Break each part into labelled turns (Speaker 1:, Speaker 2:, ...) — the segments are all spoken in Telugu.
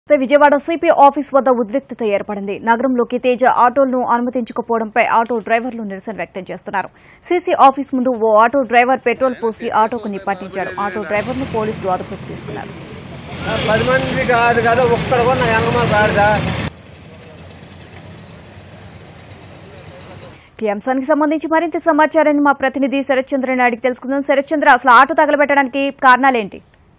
Speaker 1: విజయవాడ సిపి ఆఫీస్ వద్ద ఉద్రిక్తత ఏర్పడింది నగరంలోకి తేజ ఆటోలను అనుమతించకపోవడంపై ఆటో డ్రైవర్లు నిరసన వ్యక్తం చేస్తున్నారు సీసీ ఆఫీస్ ముందు ఓ ఆటో డ్రైవర్ పెట్రోల్ పోసి ఆటోకు నిప్పట్టించాడు ఆటో డ్రైవర్ను పోలీసులు అదుపులోకి తీసుకున్నారు
Speaker 2: పది మంది కాదు కదా ఒక్కడు కూడా నా వెనకమాల రాడుదా
Speaker 1: ఈ అంశానికి సంబంధించి మరింత సమాచారాన్ని మా ప్రతినిధి శరత్చంద్రని అడిగి తెలుసుకుందాం శరత్చంద్ర అసలు ఆటో తగలబెట్టడానికి కారణాలేంటి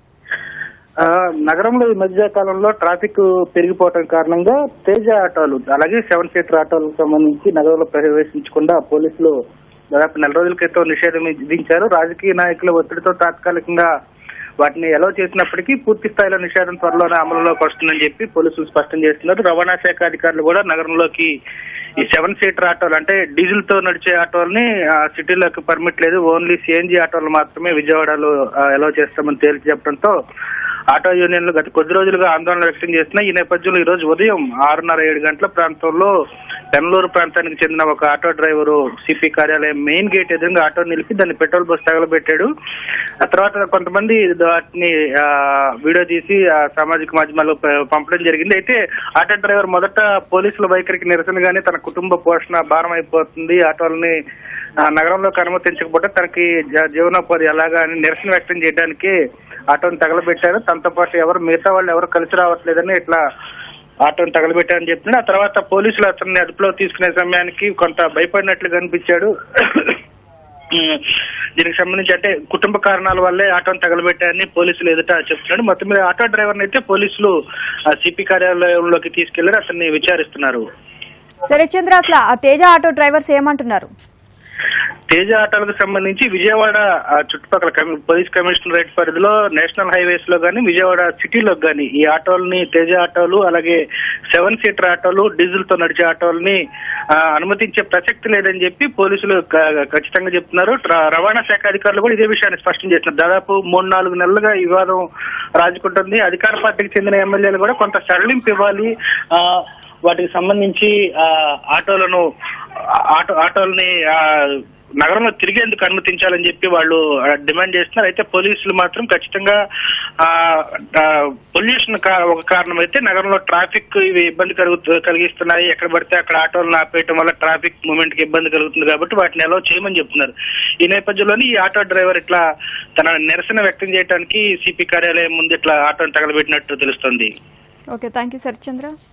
Speaker 3: ఆ, నగరంలో ఈ మధ్య కాలంలో ట్రాఫిక్ పెరిగిపోవటం కారణంగా తేజ ఆటోలు అలాగే సెవెన్ సీటర్ ఆటోలకు సంబంధించి నగరంలో ప్రవేశించకుండా పోలీసులు దాదాపు నెల రోజుల క్రితం నిషేధం విధించారు రాజకీయ నాయకుల ఒత్తిడితో తాత్కాలికంగా వాటిని ఎలా చేసినప్పటికీ పూర్తి స్థాయిలో నిషేధం త్వరలోనే అమలులోకి వస్తుందని చెప్పి పోలీసులు స్పష్టం చేస్తున్నారు రవాణా శాఖ అధికారులు కూడా నగరంలోకి ఈ సెవెన్ సీటర్ ఆటోలు అంటే డీజిల్ తో నడిచే ఆటోల్ని ఆ, సిటీలోకి పర్మిట్ లేదు ఓన్లీ సిఎన్జి ఆటోలు మాత్రమే విజయవాడలో ఎలా చేస్తామని తేల్చి చెప్పడంతో ఆటో యూనియన్లు గత కొద్ది రోజులుగా ఆందోళన వ్యక్తం చేస్తున్నాయి ఈ నేపథ్యంలో ఈ రోజు ఉదయం ఆరున్నర ఏడు గంటల ప్రాంతంలో పెనలూరు ప్రాంతానికి చెందిన ఒక ఆటో డ్రైవరు సిపి కార్యాలయం మెయిన్ గేట్ ఎదురుగా ఆటో నిలిపి దాన్ని పెట్రోల్ బస్ తగలబెట్టాడు ఆ తర్వాత కొంతమంది వాటిని ఆ, వీడియో తీసి ఆ, సామాజిక మాధ్యమాల్లో ప- పంపడం జరిగింది అయితే ఆటో డ్రైవర్ మొదట పోలీసుల వైఖరికి నిరసనగానే తన కుటుంబ పోషణ భారం అయిపోతుంది ఆటోలని ఆ, నగరంలోకి అనుమతించకపోతే తనకి జ- జీవనోపాధి ఎలాగా అని నిరసన వ్యక్తం చేయడానికి ఆటోని తగలబెట్టారు తనతో పాటు ఎవరు మిగతా వాళ్ళు ఎవరు కలిసి రావట్లేదని ఇట్లా ఆటోని తగలబెట్టారని చెప్తున్నాడు ఆ తర్వాత పోలీసులు అతన్ని అదుపులో తీసుకునే సమయానికి కొంత భయపడినట్లు కనిపించాడు ఉమ్, దీనికి సంబంధించి అంటే కుటుంబ కారణాల వల్లే ఆటోని తగలబెట్టారని పోలీసులు ఎదుట చెప్తున్నాడు మొత్తం మీద ఆటో డ్రైవర్ని అయితే పోలీసులు సిపి కార్యాలయంలోకి తీసుకెళ్లారు అతన్ని విచారిస్తున్నారు
Speaker 1: శరత్చంద్ర అసలు ఆ తేజ ఆటో డ్రైవర్స్ ఏమంటున్నారు
Speaker 3: తేజ ఆటోలకు సంబంధించి విజయవాడ ఆ, చుట్టుపక్కల కమి- పోలీస్ కమిషనరేట్ పరిధిలో నేషనల్ హైవేస్ లో గానీ విజయవాడ సిటీలో గానీ ఈ ఆటోలని తేజ ఆటోలు అలాగే సెవెన్ సీటర్ ఆటోలు డీజిల్ తో నడిచే ఆటోలని ఆ, అనుమతించే ప్రసక్తి లేదని చెప్పి పోలీసులు క- ఖచ్చితంగా చెప్తున్నారు ట్ర- రవాణా శాఖ అధికారులు కూడా ఇదే విషయాన్ని స్పష్టం చేస్తున్నారు దాదాపు మూడు నాలుగు నెలలుగా ఈ వివాదం రాజుకుంటుంది అధికార పార్టీకి చెందిన ఎమ్మెల్యేలు కూడా కొంత సడలింపు ఇవ్వాలి ఆ, వాటికి సంబంధించి ఆ, ఆటోలను ఆటో ఆటోల్ని ఆ, నగరంలో తిరిగేందుకు అనుమతించాలని చెప్పి వాళ్ళు ఆ, డిమాండ్ చేస్తున్నారు అయితే పోలీసులు మాత్రం ఖచ్చితంగా పొల్యూషన్ ఒక కారణం అయితే నగరంలో ట్రాఫిక్ ఇవి ఇబ్బంది కలుగు కలిగిస్తున్నాయి ఎక్కడ పడితే అక్కడ ఆటోలను ఆపేయటం వల్ల ట్రాఫిక్ మూవ్మెంట్ కి ఇబ్బంది కలుగుతుంది కాబట్టి వాటిని ఎలా చేయమని చెప్తున్నారు ఈ నేపథ్యంలోనే ఈ ఆటో డ్రైవర్ ఇట్లా తన నిరసన వ్యక్తం చేయడానికి సిపి కార్యాలయం ముందు ఇట్లా ఆటోని తగలబెట్టినట్టు తెలుస్తుంది
Speaker 1: ఓకే థ్యాంక్ యూ శరత్చంద్ర